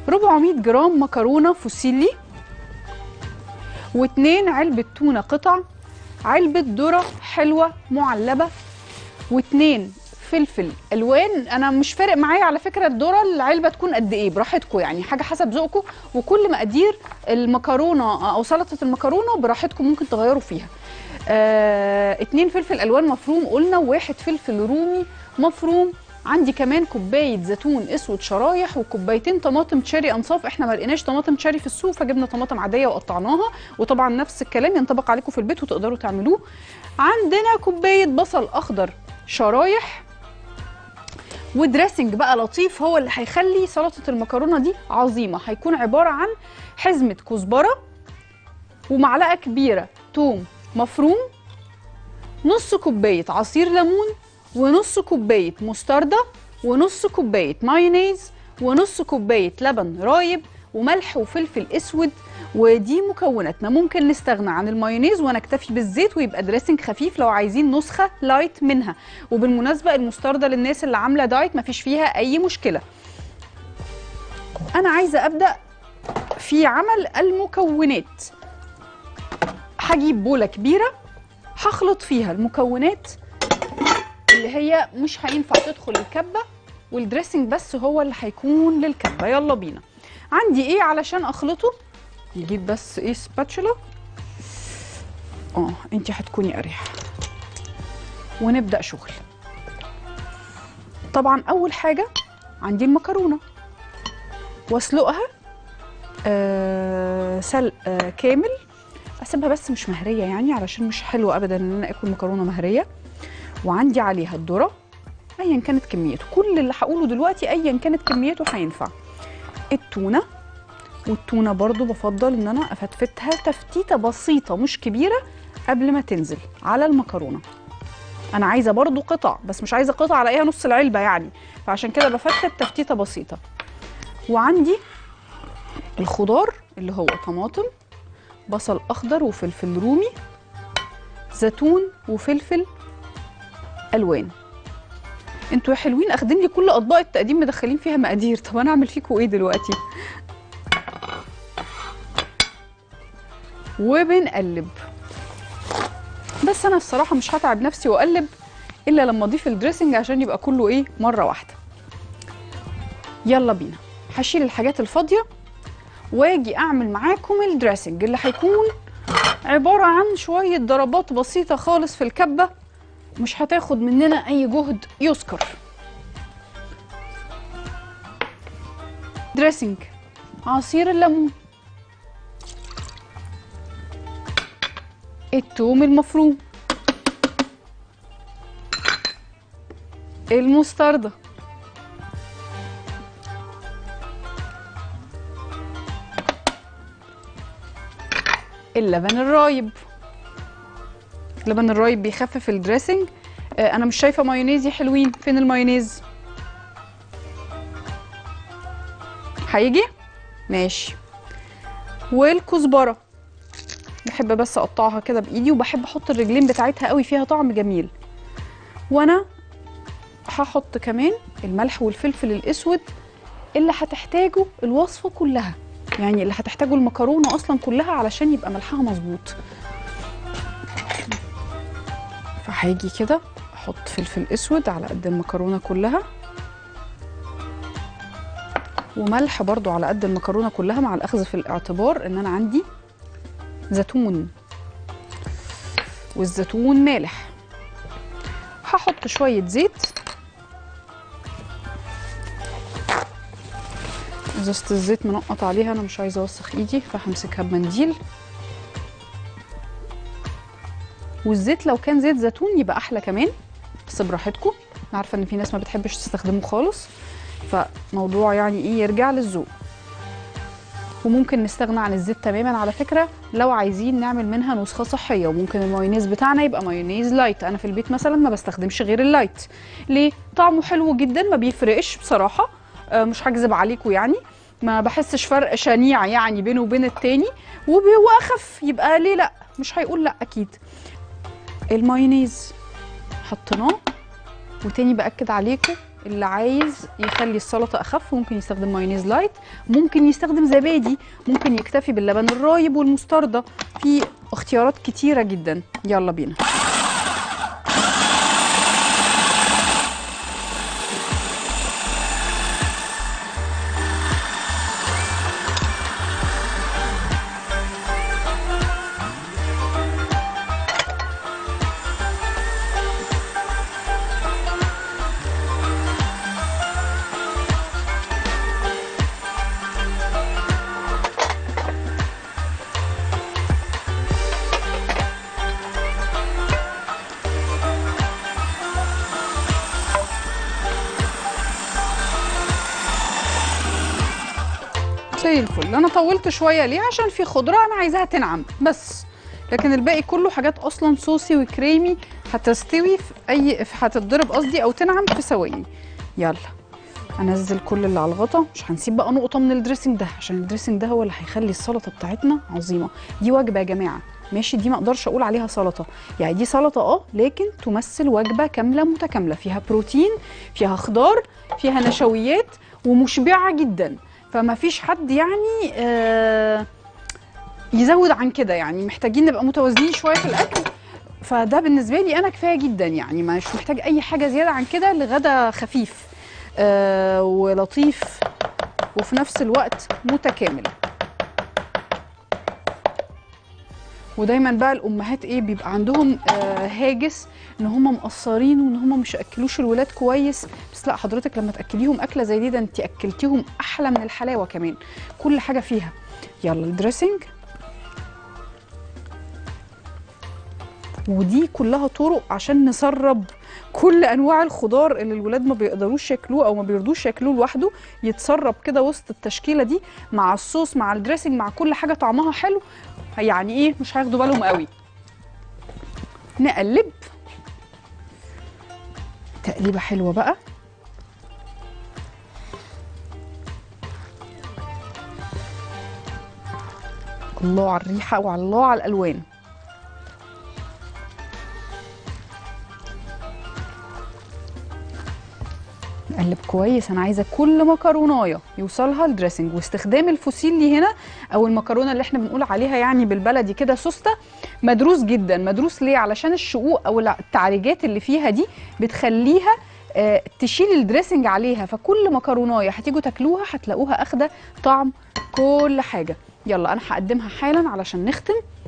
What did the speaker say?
400 جرام مكرونه فوسيلي واتنين علبه تونه قطع علبه ذره حلوه معلبه واتنين فلفل الوان انا مش فارق معايا على فكره الذره العلبه تكون قد ايه براحتكم يعني حاجه حسب ذوقكم وكل مقادير المكرونه او سلطه المكرونه براحتكم ممكن تغيروا فيها آه، اتنين فلفل الوان مفروم قلنا وواحد فلفل رومي مفروم عندي كمان كوبايه زيتون اسود شرايح وكوبايتين طماطم تشيري انصاف احنا ما لقيناش طماطم تشيري في السوق فجبنا طماطم عاديه وقطعناها وطبعا نفس الكلام ينطبق عليكم في البيت وتقدروا تعملوه عندنا كوبايه بصل اخضر شرايح ودريسنج بقى لطيف هو اللي هيخلي سلطه المكرونه دي عظيمه هيكون عباره عن حزمه كزبره ومعلقه كبيره توم مفروم نص كوبايه عصير ليمون ونص كوبايه مستردة ونص كوبايه مايونيز ونص كوبايه لبن رايب وملح وفلفل اسود ودي مكوناتنا ممكن نستغنى عن المايونيز ونكتفي بالزيت ويبقى دريسنج خفيف لو عايزين نسخه لايت منها وبالمناسبه المستردة للناس اللي عامله دايت مفيش فيها اي مشكله انا عايزه ابدا في عمل المكونات هجيب بوله كبيره هخلط فيها المكونات اللي هي مش هينفع تدخل الكبه والدريسنج بس هو اللي هيكون للكبه يلا بينا عندي ايه علشان اخلطه نجيب بس ايه سباتشولا اه انت هتكوني اريح ونبدا شغل طبعا اول حاجه عندي المكرونه واسلقها آه سلق آه كامل اسيبها بس مش مهريه يعني علشان مش حلو ابدا ان انا اكل مكرونه مهريه وعندي عليها الذره ايا كانت كميته كل اللي هقوله دلوقتي ايا كانت كميته هينفع التونه والتونه برضو بفضل ان انا افتفتها تفتيته بسيطه مش كبيره قبل ما تنزل على المكرونه انا عايزه برضو قطع بس مش عايزه قطع الاقيها نص العلبه يعني فعشان كده بفتت تفتيته بسيطه وعندي الخضار اللي هو طماطم بصل اخضر وفلفل رومي زيتون وفلفل الوان انتوا يا حلوين اخدين لي كل اطباق التقديم مدخلين فيها مقادير طب انا اعمل فيكم ايه دلوقتي وبنقلب بس انا الصراحه مش هتعب نفسي واقلب الا لما اضيف الدريسنج عشان يبقى كله ايه مره واحده يلا بينا هشيل الحاجات الفاضيه واجي اعمل معاكم الدريسنج اللي هيكون عباره عن شويه ضربات بسيطه خالص في الكبه مش هتاخد مننا اي جهد يذكر دريسنج عصير الليمون التوم المفروم المستردة اللبن الرايب اللبن الرايب بيخفف الدريسنج آه، انا مش شايفه مايونيز يا حلوين فين المايونيز هيجي ماشي والكزبره بحب بس اقطعها كده بايدي وبحب احط الرجلين بتاعتها قوي فيها طعم جميل وانا هحط كمان الملح والفلفل الاسود اللي هتحتاجه الوصفه كلها يعني اللي هتحتاجه المكرونه اصلا كلها علشان يبقى ملحها مظبوط فهاجي كده احط فلفل اسود على قد المكرونه كلها وملح برضو على قد المكرونه كلها مع الاخذ في الاعتبار ان انا عندي زيتون والزيتون مالح هحط شويه زيت ازازه الزيت منقط عليها انا مش عايزه اوسخ ايدي فهمسكها بمنديل والزيت لو كان زيت زيتون يبقى احلى كمان بس براحتكم انا عارفه ان في ناس ما بتحبش تستخدمه خالص فموضوع يعني ايه يرجع للذوق وممكن نستغنى عن الزيت تماما على فكره لو عايزين نعمل منها نسخه صحيه وممكن المايونيز بتاعنا يبقى مايونيز لايت انا في البيت مثلا ما بستخدمش غير اللايت ليه طعمه حلو جدا ما بيفرقش بصراحه آه، مش هكذب عليكم يعني ما بحسش فرق شنيع يعني بينه وبين التاني وب- واخف يبقى ليه لا مش هيقول لا اكيد المايونيز حطيناه وتاني باكد عليكم اللي عايز يخلي السلطه اخف ممكن يستخدم مايونيز لايت ممكن يستخدم زبادي ممكن يكتفي باللبن الرايب والمستردة في اختيارات كتيره جدا يلا بينا زي الفل انا طولت شويه ليه عشان في خضره انا عايزاها تنعم بس لكن الباقي كله حاجات اصلا صوصي وكريمي هتستوي في اي في- هتتضرب قصدي او تنعم في ثواني يلا انزل كل اللي على الغطا مش هنسيب بقى نقطه من الدريسنج ده عشان الدريسنج ده هو اللي هيخلي السلطه بتاعتنا عظيمه دي وجبه يا جماعه ماشي دي ما اقدرش اقول عليها سلطه يعني دي سلطه اه لكن تمثل وجبه كامله متكامله فيها بروتين فيها خضار فيها نشويات ومشبعه جدا فما فيش حد يعني آه يزود عن كده يعني محتاجين نبقى متوازنين شويه في الاكل فده بالنسبه لي انا كفايه جدا يعني مش محتاج اي حاجه زياده عن كده لغدا خفيف آه ولطيف وفي نفس الوقت متكامل ودايما بقى الامهات ايه بيبقى عندهم آه هاجس ان هم مقصرين وان هم مش اكلوش الولاد كويس بس لا حضرتك لما تاكليهم اكله زي دي ده انت اكلتيهم احلى من الحلاوه كمان كل حاجه فيها يلا الدريسنج ودي كلها طرق عشان نسرب كل انواع الخضار اللي الولاد ما بيقدروش ياكلوه او ما بيرضوش ياكلوه لوحده يتسرب كده وسط التشكيله دي مع الصوص مع الدريسنج مع كل حاجه طعمها حلو يعني ايه مش هياخدوا بالهم قوي نقلب تقليبه حلوه بقى الله على الريحه وعلى الله على الالوان نقلب كويس انا عايزه كل مكرونايه يوصلها الدريسنج واستخدام الفوسيلي هنا او المكرونه اللي احنا بنقول عليها يعني بالبلدي كده سوسته مدروس جدا مدروس ليه علشان الشقوق او التعريجات اللي فيها دي بتخليها آه، تشيل الدريسنج عليها فكل مكرونايه هتيجوا تاكلوها هتلاقوها اخده طعم كل حاجه يلا انا هقدمها حالا علشان نختم